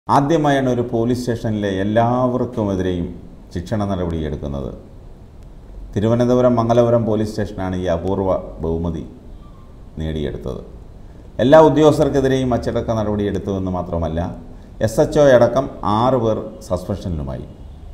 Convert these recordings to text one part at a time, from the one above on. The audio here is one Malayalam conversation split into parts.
ആദ്യമായാണ് ഒരു പോലീസ് സ്റ്റേഷനിലെ എല്ലാവർക്കുമെതിരെയും ശിക്ഷണ നടപടിയെടുക്കുന്നത് തിരുവനന്തപുരം മംഗലപുരം പോലീസ് സ്റ്റേഷനാണ് ഈ അപൂർവ ബഹുമതി നേടിയെടുത്തത് എല്ലാ ഉദ്യോഗസ്ഥർക്കെതിരെയും അച്ചടക്ക നടപടിയെടുത്തുവെന്ന് മാത്രമല്ല എസ് എച്ച് ഒ അടക്കം ആറ് പേർ സസ്പെൻഷനിലുമായി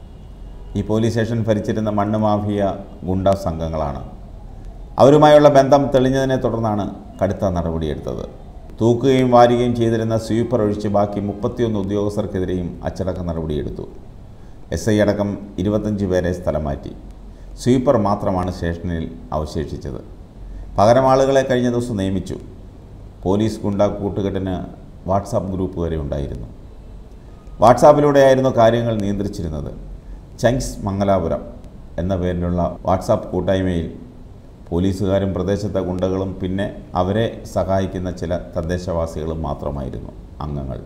ഈ പോലീസ് സ്റ്റേഷൻ ഭരിച്ചിരുന്ന മണ്ണ് മാഫിയ ഗുണ്ട സംഘങ്ങളാണ് അവരുമായുള്ള ബന്ധം തെളിഞ്ഞതിനെ തുടർന്നാണ് കടുത്ത നടപടിയെടുത്തത് തൂക്കുകയും വാരുകയും ചെയ്തിരുന്ന സ്വീപ്പർ ഒഴിച്ച് ബാക്കി മുപ്പത്തിയൊന്ന് ഉദ്യോഗസ്ഥർക്കെതിരെയും അച്ചടക്ക നടപടിയെടുത്തു എസ് ഐ അടക്കം ഇരുപത്തഞ്ച് പേരെ സ്ഥലം മാറ്റി സ്വീപ്പർ മാത്രമാണ് സ്റ്റേഷനിൽ അവശേഷിച്ചത് പകരം ആളുകളെ കഴിഞ്ഞ ദിവസം നിയമിച്ചു പോലീസ് ഗുണ്ട കൂട്ടുകെട്ടിന് വാട്സാപ്പ് ഗ്രൂപ്പ് വരെ ഉണ്ടായിരുന്നു വാട്സാപ്പിലൂടെയായിരുന്നു കാര്യങ്ങൾ നിയന്ത്രിച്ചിരുന്നത് ചങ്സ് മംഗലാപുരം എന്ന പേരിലുള്ള വാട്സാപ്പ് കൂട്ടായ്മയിൽ പോലീസുകാരും പ്രദേശത്തെ ഗുണ്ടകളും പിന്നെ അവരെ സഹായിക്കുന്ന ചില തദ്ദേശവാസികളും മാത്രമായിരുന്നു അംഗങ്ങൾ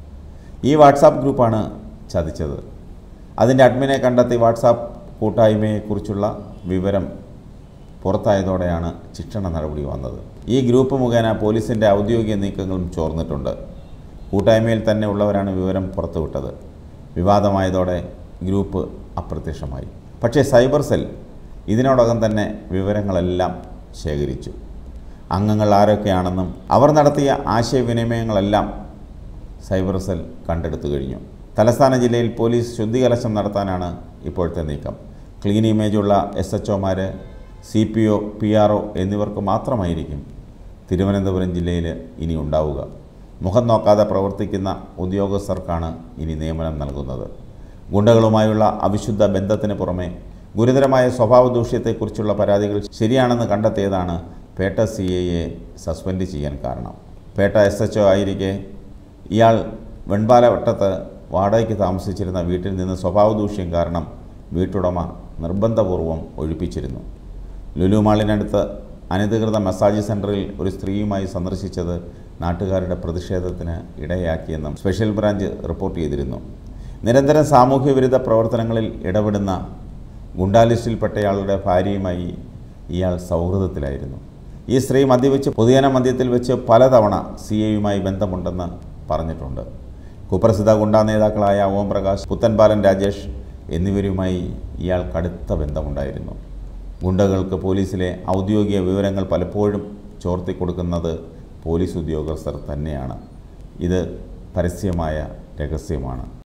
ഈ വാട്സാപ്പ് ഗ്രൂപ്പാണ് ചതിച്ചത് അതിൻ്റെ അഡ്മിനെ കണ്ടെത്തി വാട്സാപ്പ് കൂട്ടായ്മയെക്കുറിച്ചുള്ള വിവരം പുറത്തായതോടെയാണ് ശിക്ഷണ നടപടി വന്നത് ഈ ഗ്രൂപ്പ് മുഖേന പോലീസിൻ്റെ ഔദ്യോഗിക നീക്കങ്ങളും ചോർന്നിട്ടുണ്ട് കൂട്ടായ്മയിൽ തന്നെ ഉള്ളവരാണ് വിവരം പുറത്തുവിട്ടത് വിവാദമായതോടെ ഗ്രൂപ്പ് അപ്രത്യക്ഷമായി പക്ഷേ സൈബർ സെൽ ഇതിനോടകം തന്നെ വിവരങ്ങളെല്ലാം ശേഖരിച്ചു അംഗങ്ങൾ ആരൊക്കെയാണെന്നും അവർ നടത്തിയ ആശയവിനിമയങ്ങളെല്ലാം സൈബർ സെൽ കണ്ടെടുത്തു കഴിഞ്ഞു തലസ്ഥാന ജില്ലയിൽ പോലീസ് ശുദ്ധികലശം നടത്താനാണ് ഇപ്പോഴത്തെ നീക്കം ക്ലീൻ ഇമേജുള്ള എസ് എച്ച് ഒമാർ C P O P R O എന്നിവർക്ക് മാത്രമായിരിക്കും തിരുവനന്തപുരം ജില്ലയിൽ ഇനി ഉണ്ടാവുക മുഖം നോക്കാതെ പ്രവർത്തിക്കുന്ന ഉദ്യോഗസ്ഥർക്കാണ് ഇനി നിയമനം നൽകുന്നത് ഗുണ്ടകളുമായുള്ള അവിശുദ്ധ ബന്ധത്തിന് പുറമെ ഗുരുതരമായ സ്വഭാവ ദൂഷ്യത്തെക്കുറിച്ചുള്ള പരാതികൾ ശരിയാണെന്ന് കണ്ടെത്തിയതാണ് പേട്ട സി എയെ സസ്പെൻഡ് ചെയ്യാൻ കാരണം പേട്ട എസ് എച്ച് ഒ ആയിരിക്കെ ഇയാൾ വെൺപാലവട്ടത്ത് വാടകയ്ക്ക് താമസിച്ചിരുന്ന വീട്ടിൽ നിന്ന് സ്വഭാവ ദൂഷ്യം കാരണം വീട്ടുടമ നിർബന്ധപൂർവം ഒഴിപ്പിച്ചിരുന്നു ലുലു മാളിനടുത്ത് അനധികൃത മസാജ് സെൻറ്ററിൽ ഒരു സ്ത്രീയുമായി സന്ദർശിച്ചത് നാട്ടുകാരുടെ പ്രതിഷേധത്തിന് ഇടയാക്കിയെന്നും സ്പെഷ്യൽ ബ്രാഞ്ച് റിപ്പോർട്ട് ചെയ്തിരുന്നു നിരന്തരം സാമൂഹ്യ വിരുദ്ധ പ്രവർത്തനങ്ങളിൽ ഇടപെടുന്ന ഗുണ്ടാലിസ്റ്റിൽപ്പെട്ടയാളുടെ ഭാര്യയുമായി ഇയാൾ സൗഹൃദത്തിലായിരുന്നു ഈ സ്ത്രീ മദ്യവെച്ച് പൊതുജന മദ്യത്തിൽ വെച്ച് പലതവണ സി എയുമായി ബന്ധമുണ്ടെന്ന് പറഞ്ഞിട്ടുണ്ട് കുപ്രസിദ്ധ ഗുണ്ടാ നേതാക്കളായ ഓം പ്രകാശ് പുത്തൻപാലൻ രാജേഷ് എന്നിവരുമായി ഇയാൾ കടുത്ത ബന്ധമുണ്ടായിരുന്നു ഗുണ്ടകൾക്ക് പോലീസിലെ ഔദ്യോഗിക വിവരങ്ങൾ പലപ്പോഴും ചോർത്തി കൊടുക്കുന്നത് പോലീസ് ഉദ്യോഗസ്ഥർ തന്നെയാണ് ഇത് പരസ്യമായ രഹസ്യമാണ്